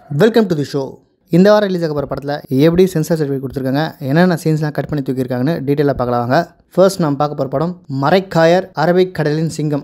welcome to the show இந்த வாரம் release ஆக போகிற படத்தில் எப்படி சென்சார் சர்டிஃபிகேட் கொடுத்துருக்காங்க என்னென்ன சீன்ஸ்லாம் கட் பண்ணி தூக்கியிருக்காங்கன்னு டீட்டெயிலாக பார்க்கலாம் வாங்க ஃபர்ஸ்ட் நாம் பார்க்க போகிற படம் மரைக்காயர் அரபிக் கடலின் சிங்கம்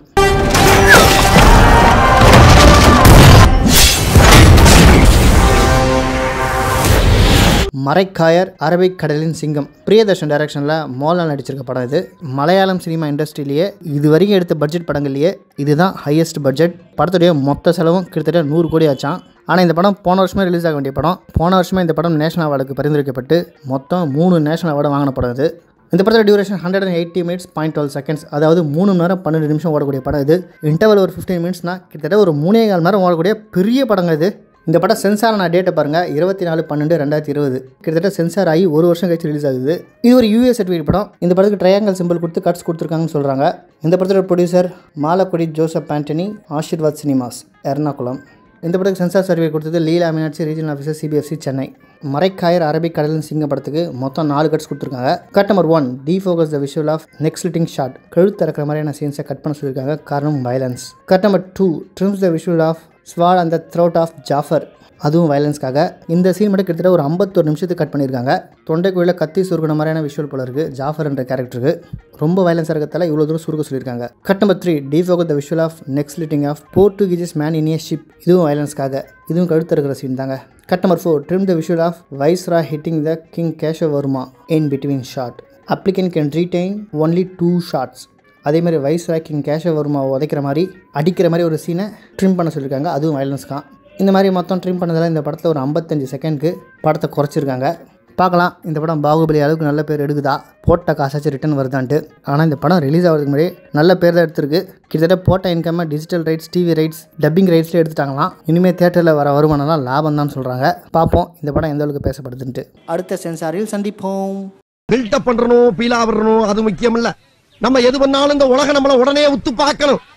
மரைக்காயர் அரபிக் கடலின் சிங்கம் பிரியதர்ஷன் டைரக்ஷனில் மோகன்லால் நடிச்சிருக்க படம் இது மலையாளம் சினிமா இண்டஸ்ட்ரியிலேயே இது வரைக்கும் எடுத்த பட்ஜெட் படங்கள்லேயே இதுதான் ஹையஸ்ட் பட்ஜெட் படத்துடைய மொத்த செலவும் கிட்டத்தட்ட நூறு கோடி ஆச்சான் ஆனால் இந்த படம் போன வருஷமே ரிலீஸ் ஆக வேண்டிய படம் போன வருஷமே இந்த படம் நேஷனல் அவார்டுக்கு பரிந்துரைக்கப்பட்டு மொத்தம் மூணு நேஷனல் அவார்டு வாங்கின படம் இது இந்த படத்தோட duration hundred and eighty minutes point twelve seconds அதாவது மூணு மணி நேரம் பன்னெண்டு நிமிஷம் ஓடக்கூடிய படம் இது இன்டர்வல் ஒரு ஃபிஃப்டீன் மினிட்ஸ்னால் கிட்டத்தட்ட ஒரு மூணே கால் மணி நேரம் ஓடக்கூடிய பெரிய படங்க இது இந்த படம் சென்சார் நான் டேட்டை பாருங்கள் இருபத்தி நாலு பன்னெண்டு ரெண்டாயிரத்தி இருபது கிட்டத்தட்ட சென்சார் ஆகி ஒரு வருஷம் கழிச்சு ரிலீஸ் ஆகுது இது ஒரு யூஎஸ் சர்டிஃபிகேட் படம் இந்த படத்துக்கு ட்ரையாங்கல் சிம்பிள் கொடுத்து கட்ஸ் கொடுத்துருக்காங்கன்னு சொல்கிறாங்க இந்த படத்தோட ப்ரொடியூசர் மாலக்குடி ஜோசப் ஆண்டனி ஆஷிர்வாத் சினிமாஸ் எர்ணாகுளம் இந்த படத்துக்கு சென்சார் சர்டிஃபிகேட் கொடுத்தது Leela Meenakshi regional officer CBFC Chennai Marakkar அரபிக் கடலின் சிங்க படத்துக்கு மொத்தம் நாலு கட்ஸ் கொடுத்துருக்காங்க cut number one defocus the visual of next slitting shot கழுத்து திறக்கிற மாதிரியான சீன்ஸை கட் பண்ண சொல்லியிருக்காங்க காரணம் violence cut number two trims the visual of swat அந்த த்ரோட் ஆஃப் ஜாஃபர் அதுவும் வயலன்ஸ்க்காக இந்த சீன் மட்டும் கிட்டத்தட்ட ஒரு ஐம்பத்தொரு நிமிஷத்துக்கு கட் பண்ணியிருக்காங்க தொண்டைக்குள்ள கத்தி சுருக்கின மாதிரியான விஷுவல் போல இருக்குது ஜாஃபர் என்ற கேரக்டருக்கு ரொம்ப வயலன்ஸாக இருக்கிறதால இவ்வளோ தூரம் சுருக்க சொல்லியிருக்காங்க cut number three defocus the visual of next slitting of Portuguese man in a ship இதுவும் வயலன்ஸ்க்காக இதுவும் கழுத்து இருக்கிற சீன் தாங்க cut number four trim the visual of viceroy hitting the king Keshav Varma in between shot applicant can retain only two shots அதே மாதிரி vice king Keshav வர்மாவை உதைக்கிற மாதிரி அடிக்கிற மாதிரி ஒரு சீனை ட்ரிம் பண்ண சொல்லியிருக்காங்க அதுவும் வயலன்ஸ் தான் இந்த மாதிரி மொத்தம் ட்ரிம் பண்ணதில் இந்த படத்தில் ஒரு ஐம்பத்தஞ்சு செகண்ட்க்கு படத்தை குறைச்சிருக்காங்க பார்க்கலாம் இந்த படம் பாகுபலி அளவுக்கு நல்ல பேர் எடுக்குதா போட்ட காசாச்சும் ரிட்டன் வருதான்ட்டு ஆனால் இந்த படம் ரிலீஸ் ஆகிறதுக்கு முன்னாடி நல்ல பேர் தான் எடுத்திருக்கு கிட்டத்தட்ட போட்ட இன்கம்மை digital rights TV rights dubbing ரைட்ஸ்லேயே எடுத்துட்டாங்களாம் இனிமேல் தேட்டரில் வர வருமானம்லாம் லாபம் தான் சொல்கிறாங்க பார்ப்போம் இந்த படம் எந்த அளவுக்கு பேசப்படுதுன்ட்டு அடுத்த சென்சாரில் சந்திப்போம் பில்டப் பண்றணும் பீலா வரணும் அது முக்கியம் இல்ல நம்ம எது பண்ணாலும் இந்த உலகம் நம்மள உடனே உத்து பார்க்கணும்